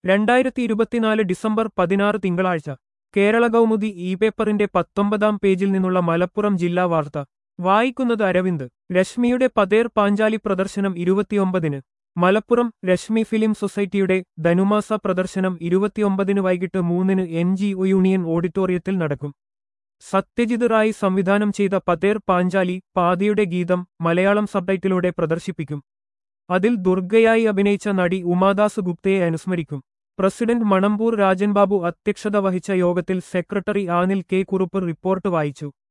രണ്ടായിരത്തി ഇരുപത്തിനാല് ഡിസംബർ പതിനാറ് തിങ്കളാഴ്ച കേരള കൗമുദി ഇ പേപ്പറിന്റെ പത്തൊമ്പതാം പേജിൽ നിന്നുള്ള മലപ്പുറം ജില്ലാ വാർത്ത വായിക്കുന്നത് അരവിന്ദ് രശ്മിയുടെ പതേർ പാഞ്ചാലി പ്രദർശനം ഇരുപത്തിയൊമ്പതിന് മലപ്പുറം രശ്മി ഫിലിം സൊസൈറ്റിയുടെ ധനുമാസ പ്രദർശനം ഇരുപത്തിയൊമ്പതിന് വൈകിട്ട് മൂന്നിന് എൻ ജി ഒ യൂണിയൻ ഓഡിറ്റോറിയത്തിൽ നടക്കും സത്യജിത് റായ് സംവിധാനം ചെയ്ത പതേർ പാഞ്ചാലി പാതിയുടെ ഗീതം മലയാളം സബ്ടൈറ്റിലൂടെ പ്രദർശിപ്പിക്കും അതിൽ ദുർഗയായി അഭിനയിച്ച നടി ഉമാദാസ് ഗുപ്തയെ അനുസ്മരിക്കും പ്രസിഡന്റ് മണമ്പൂർ രാജൻബാബു അധ്യക്ഷത വഹിച്ച യോഗത്തിൽ secretary Anil K Kurup report വായിച്ചു